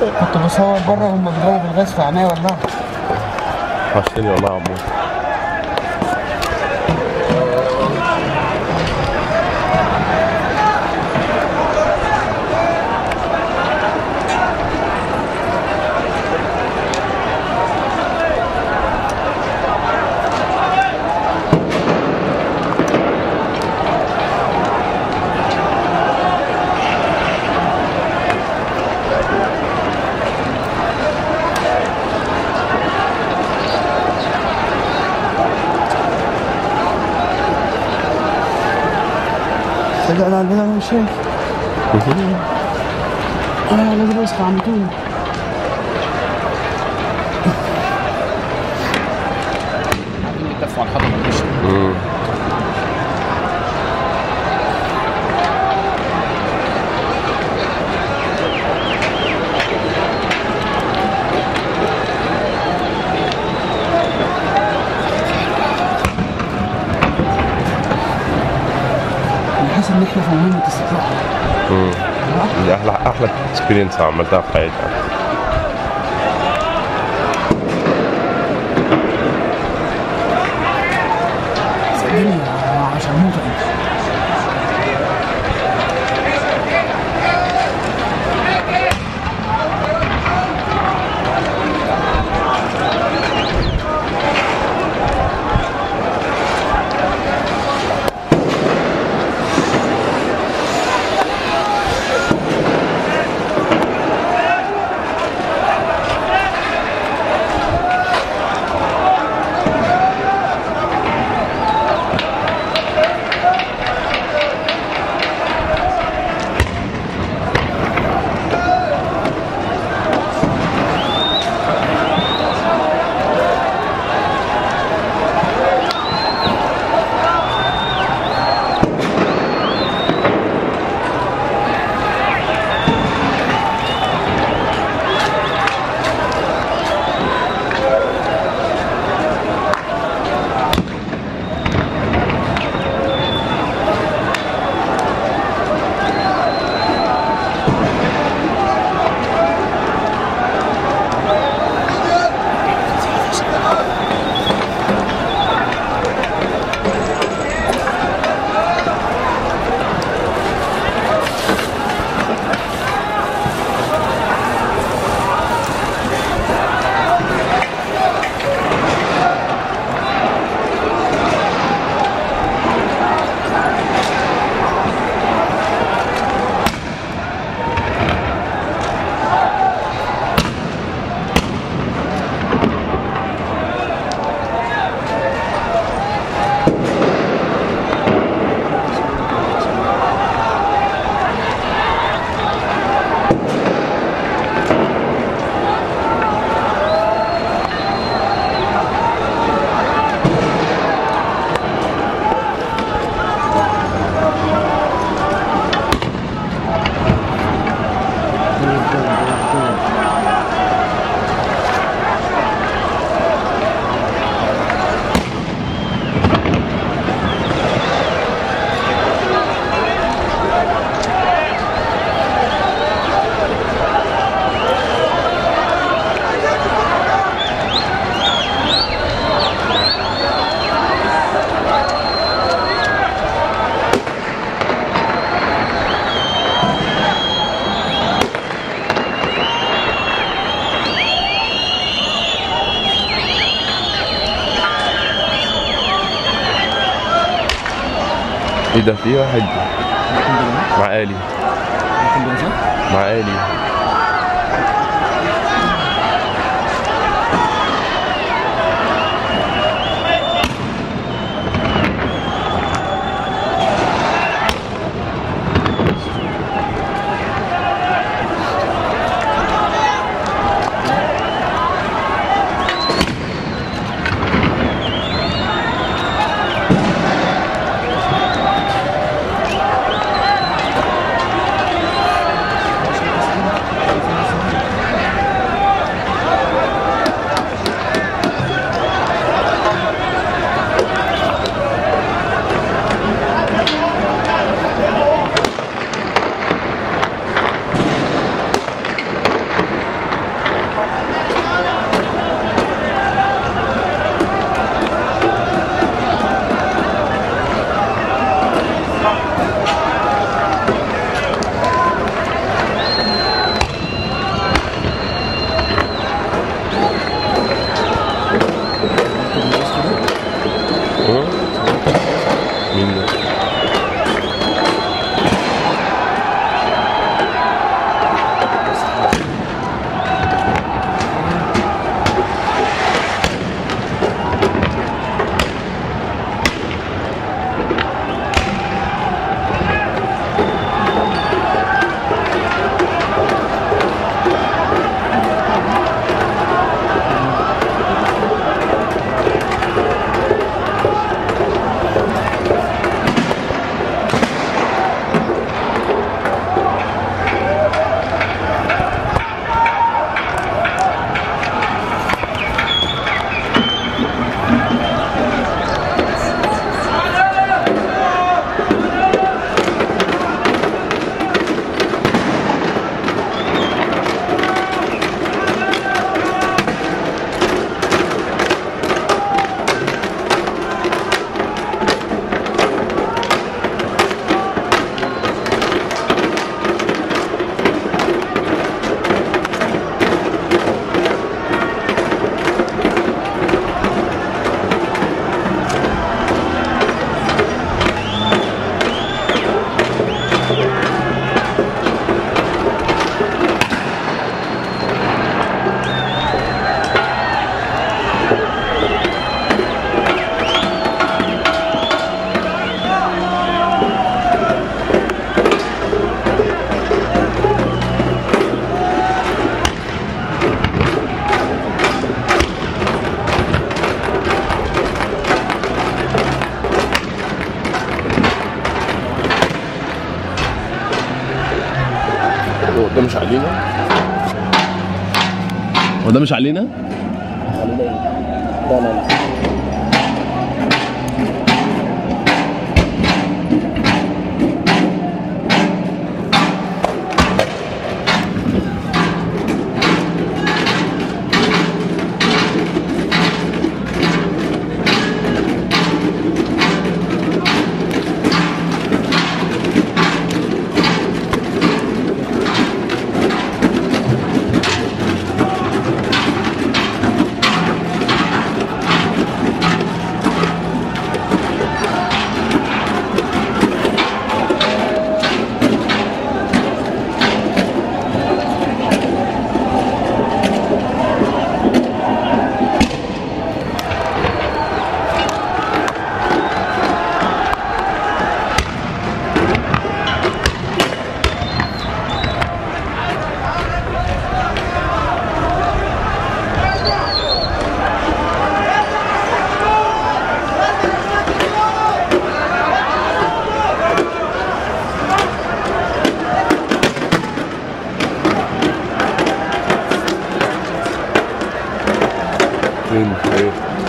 كنت بصور بره وهم بيضربوا بالغاز في عينيا والله وحشتني والله يا عمو رجعنا عندنا من شيء انا لازم اصحى عم تقول بيتفقوا على الحضر ما تجيش انا حاسس ان احنا في مهمه استطلاع دي احلى احلى اكسبيرينس عملتها في حياتي صدقني عشان موت ايه ده في واحد مع آلي مع آلي ده مش علينا هو ده مش علينا؟ علينا ايه؟ لا لا لا فين ايه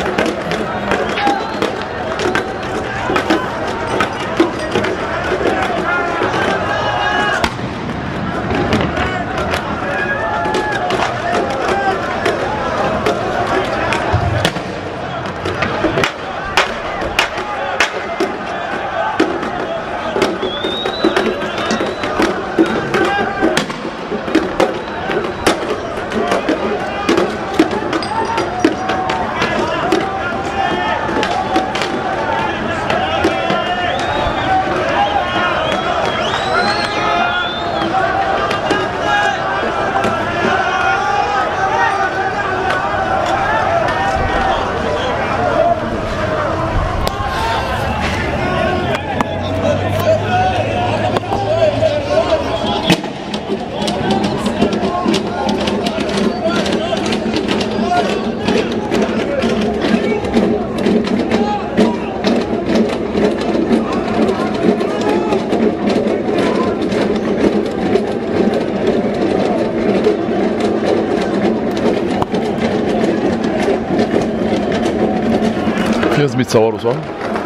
في ناس بيتصوروا صح؟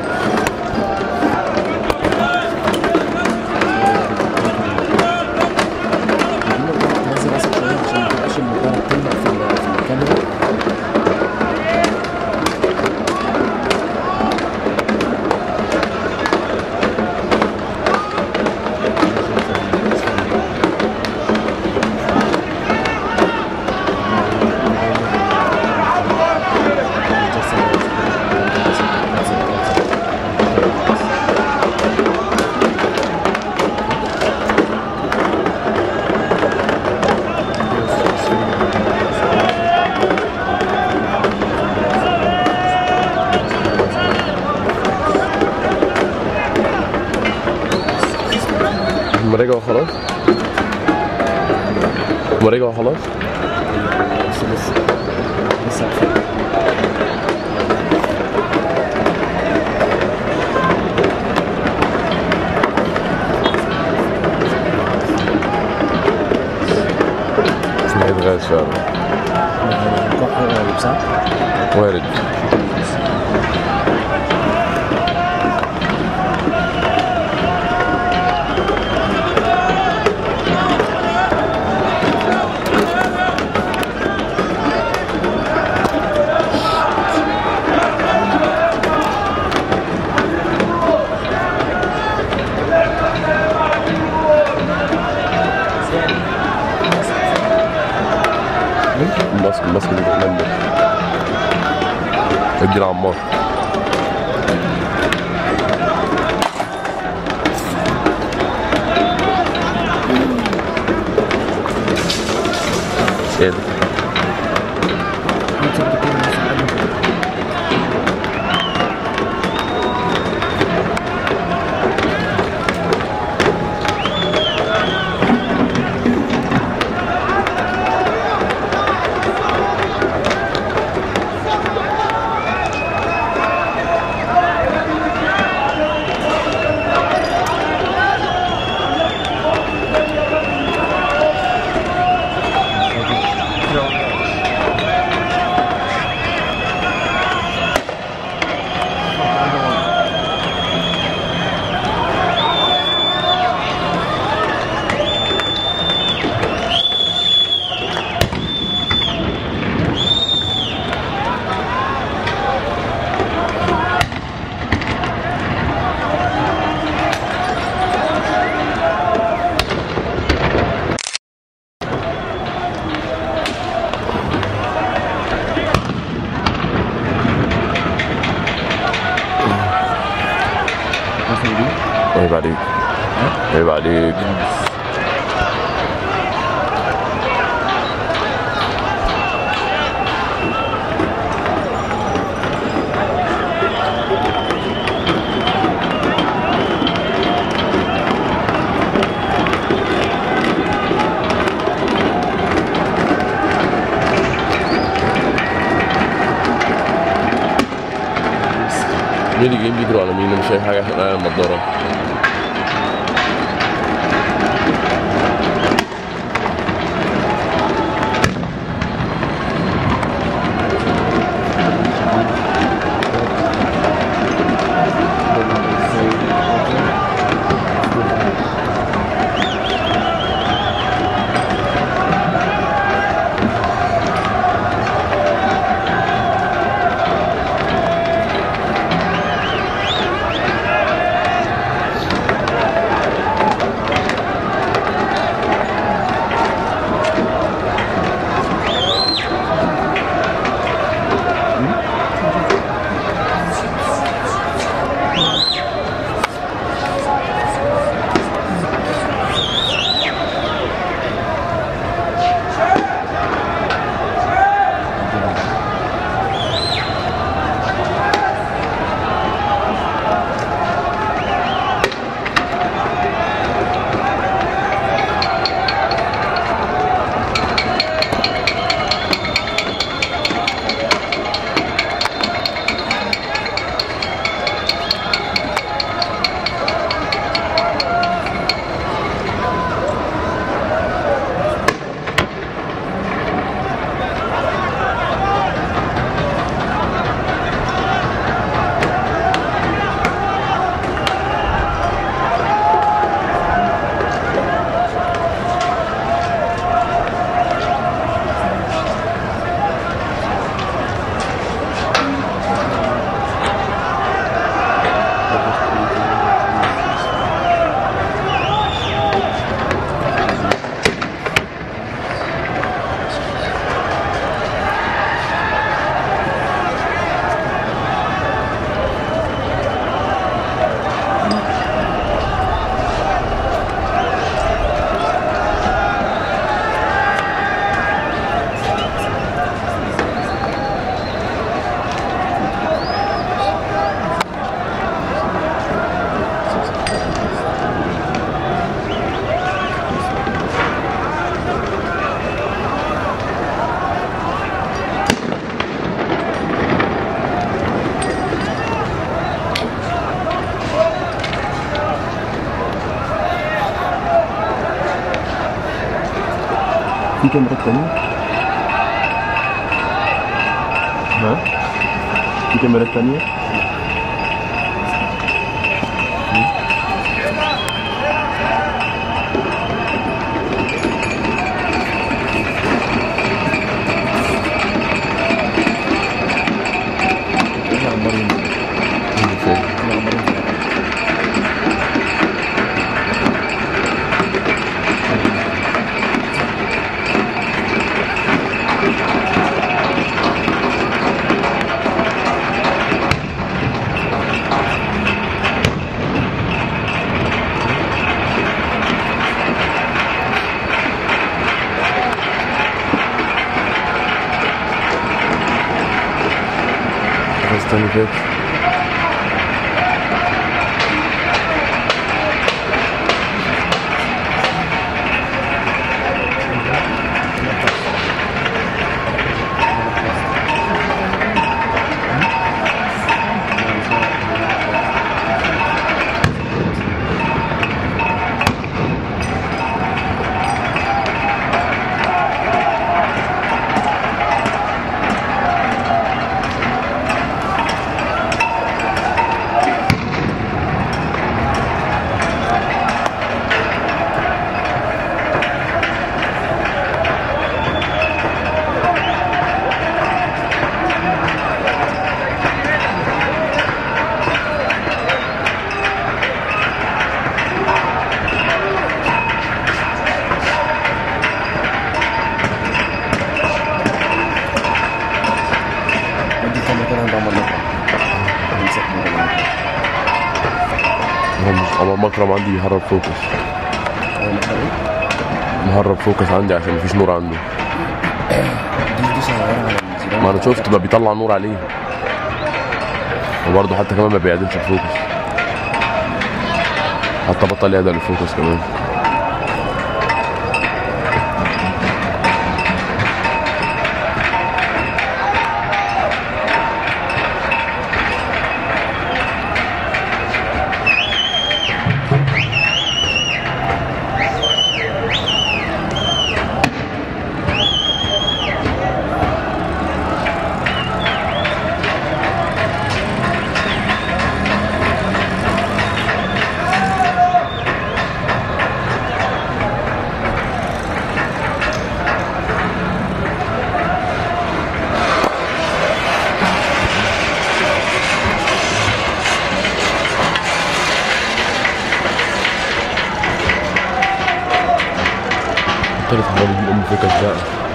نزل راسك شويه عشان ما تبقاش الموبايل تلمع في ال- في الكاميرا هم رجعوا خلاص؟ هم رجعوا خلاص؟ بس لسه لسه عارفين. بس هيتغاز فعلا الكحة قريب صح؟ وارد ماسك ماسك الرحمن ده ادي لعمار ايه ده؟ انت بتقول الناس قبل عيب عليك عيب عليك مين اللي جايين بيجروا على مين أنا مش اي حاجه احنا قاعد النضاره في كاميرات تانية؟ ها؟ في كاميرات تانية؟ احنا عمالين احنا عمالين بس تاني فات مكرم عندي بيهرب فوكس هو مقدر ايه؟ مهرب فوكس عندي عشان مفيش نور عنده دي دي صغيره على الزرار ما انا شفت بقى بيطلع نور عليه وبرضه حتى كمان ما بيعدلش الفوكس حتى بطل يعدل الفوكس كمان طلعت حوالي الام فوكس بقى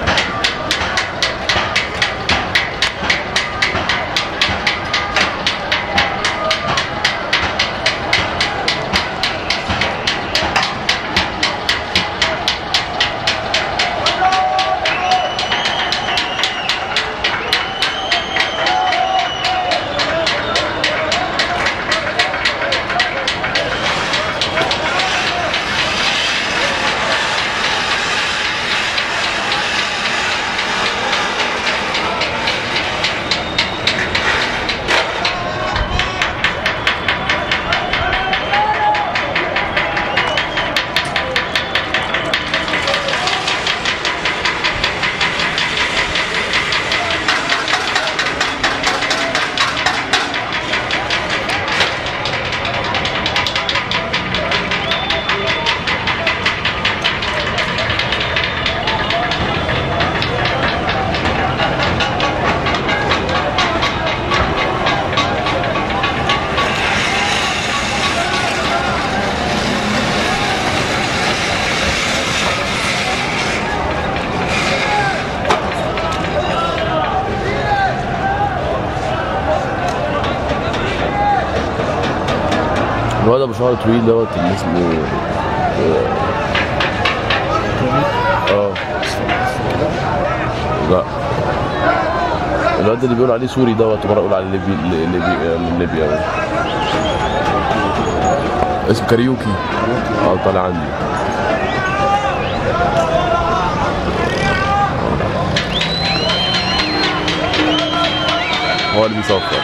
الواد ابو شعر طويل دوت اللي اسمه اه لا الواد اللي بيقول عليه سوري دوت ومره يقول عليه ليبي ليبي ليبي أوي. اسمه كاريوكي اه طالع عندي هو اللي بيصفر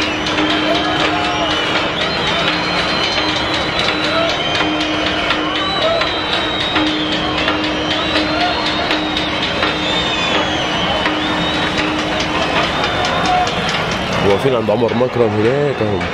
واقفين عند عمر مكرم هناك اهو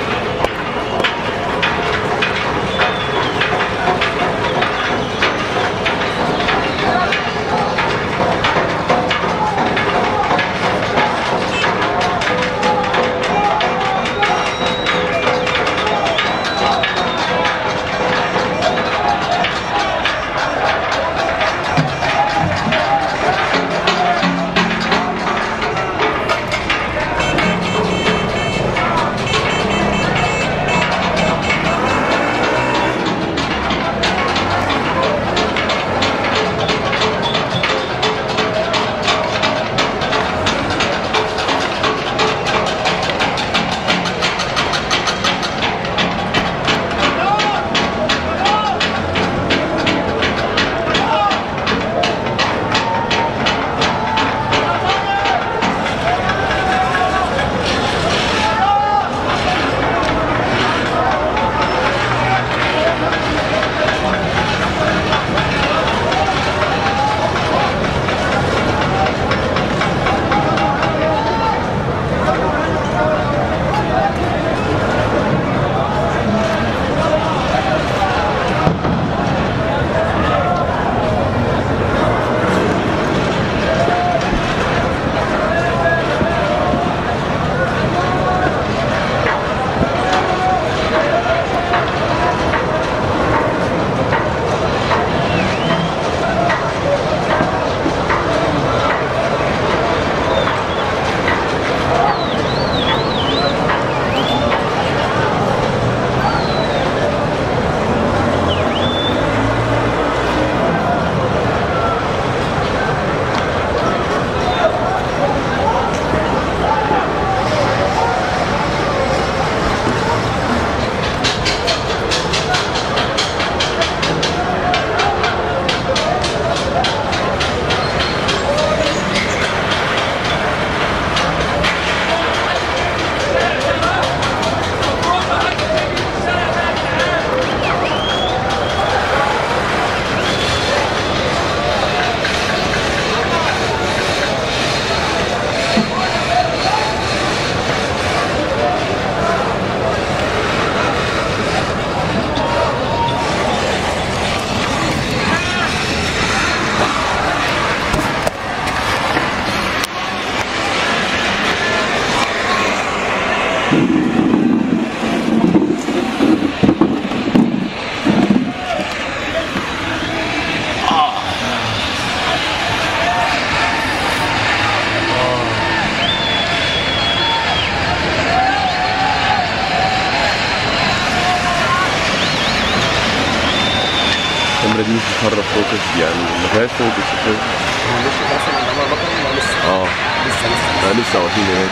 الكاميرا دي مش بتهرب فوكس يعني ما فيهاش فوكس كده معلش مثلا عندما بطل ولا لسه اه لسه لسه انا لسه واقفين هناك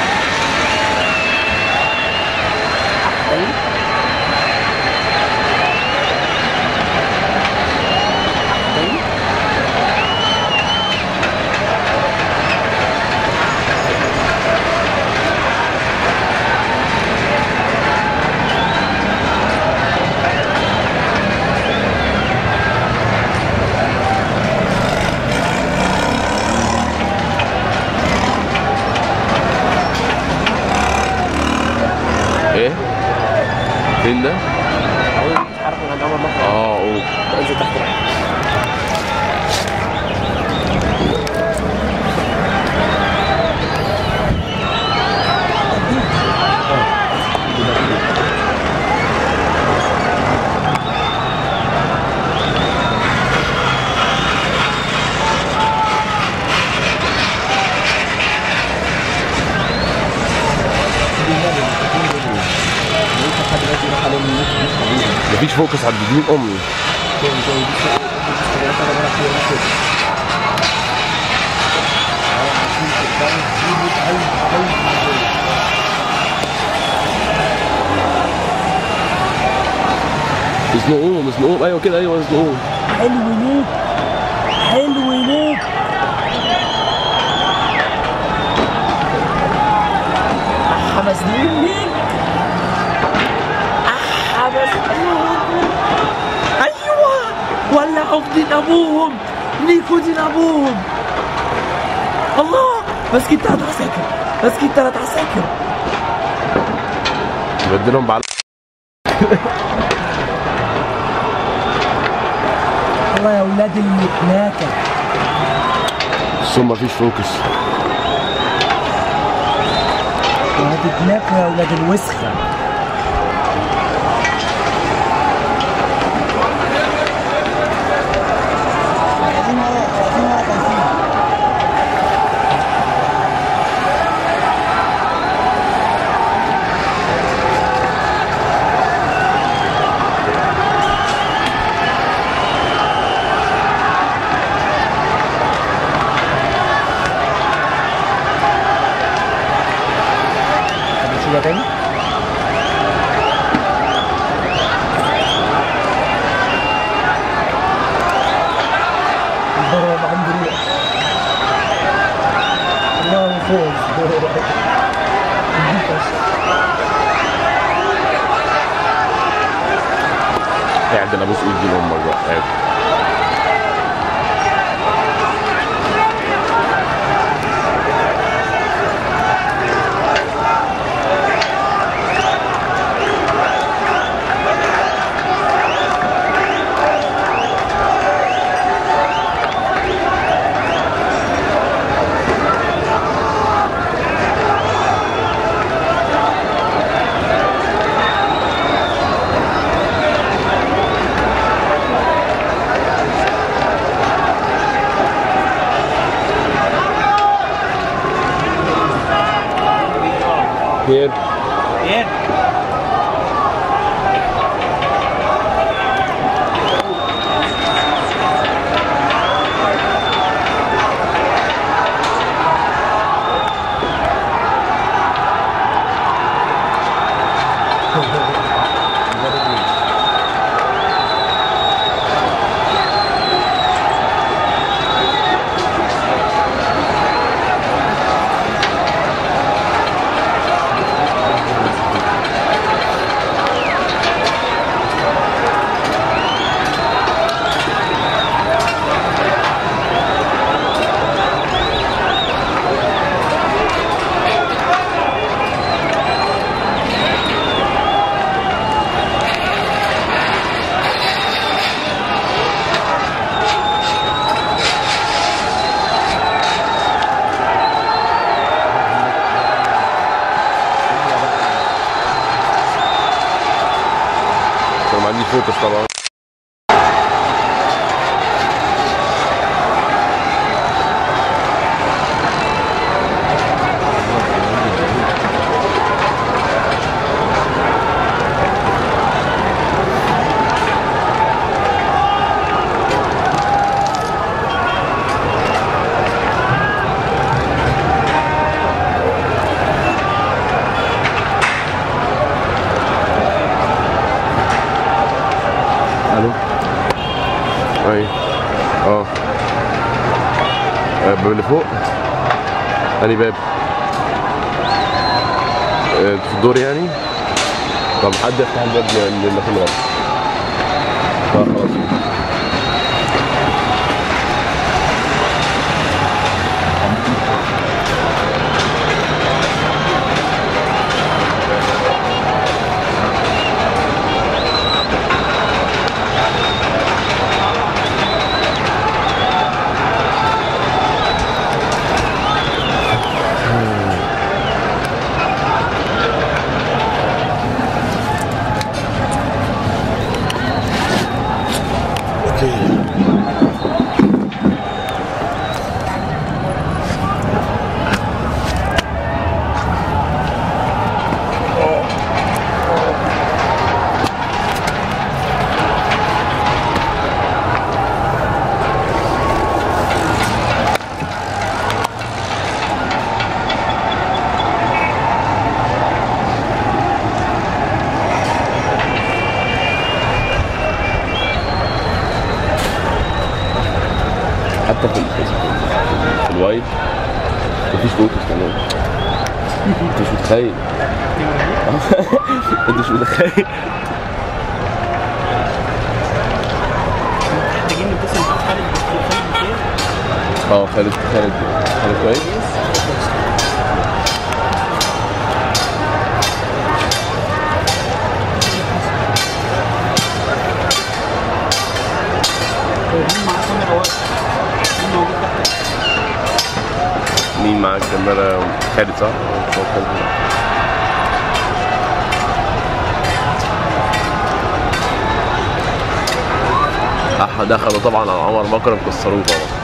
تاني تاني ايه فين ده؟ اهو اتحرك من عند عمر مطر اه اوه انزل تحت بقى مفيش فوكس على الدين امي اسمهم اسمهم ايوه كده ايوه اسمهم حلو ليك حلو ليك خمس دقيقة مين؟ خمس ايوه ولعوا في دين ابوهم نيكو دين ابوهم الله مسكين تلات عساكر مسكين تلات عساكر بدلهم بعد الله يا ولاد المتناكة بس هم مفيش فوكس وهتتناكوا يا ولاد الوسخة شوية تاني ضرب عند روح الله فوز قاعد انا ابوس ايد دين امك بقى قاعد Here. كان عندي فوكس طبعا ايوه اه آه، الباب اللي فوق انهي باب آه، في الدور يعني طب حد يفتح الباب اللي اللي في الغرب طب خلاص حتى في ال- في الوايد مفيش فوتوس كمان انت مش متخيل انت مش متخيل محتاجين نتصل بخالد خالد بخير اه خالد خالد خالد كويس مين معاه كاميرا واقف مين موجود تحت مين معاك كاميرا خالد صح؟ هو خالد. أح دخلوا طبعا على عمر مكرم كسروه طبعا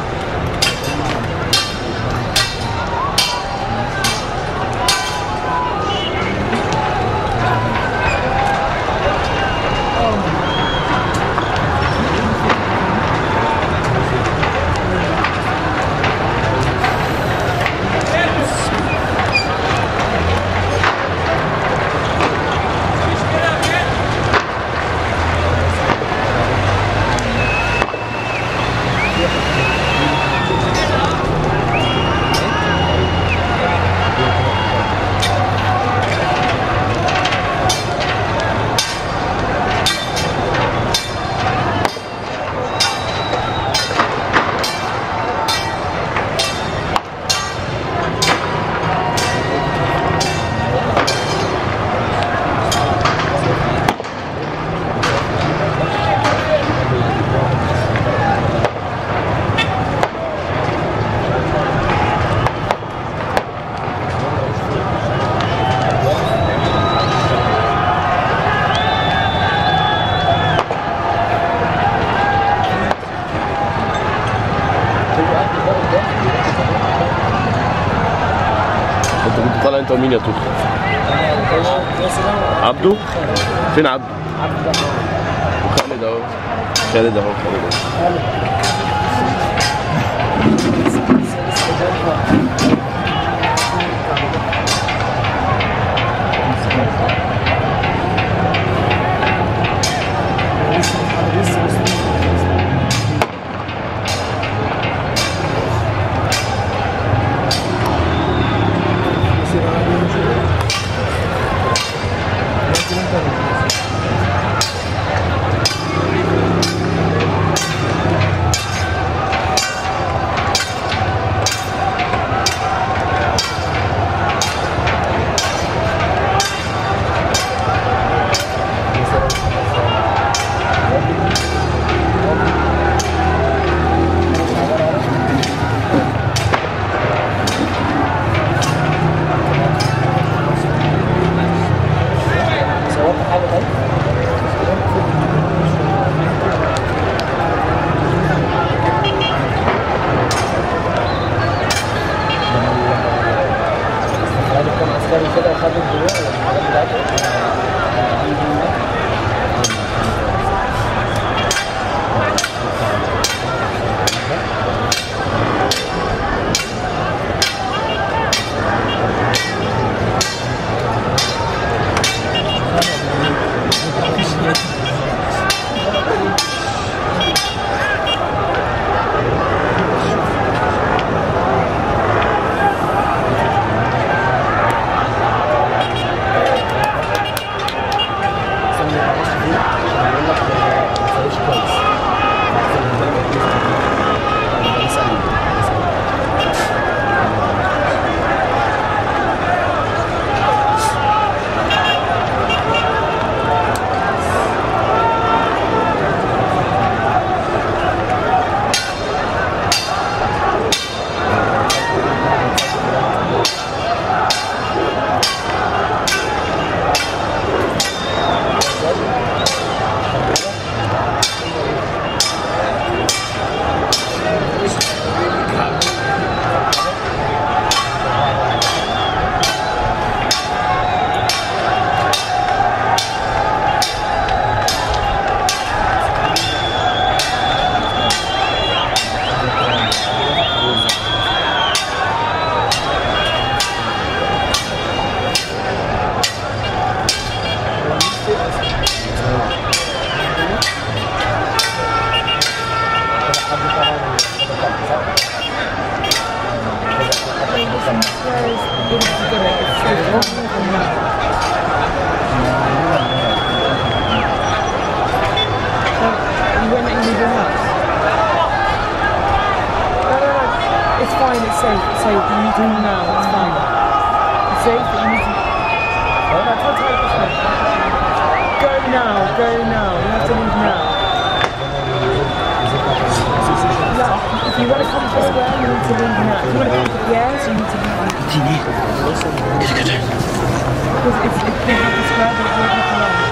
انت كنت طالع انت ومين يا توت؟ عبده؟ فين عبده؟ وخالد اهو خالد اهو خالد اهو safe. It's safe. You need to leave now. It's fine. It's safe, but you need to. No, no, try to take this one. Go now. Go now. You have to leave now. Yeah, if you want to come to the square, you need to leave now. If you want to come to the air, so you need to leave now. اديني كده كده Because if, if they have the square, they won't have to run.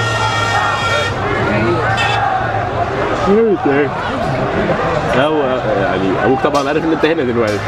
هو يعني ابوك طبعا عارف ان انت هنا دلوقتي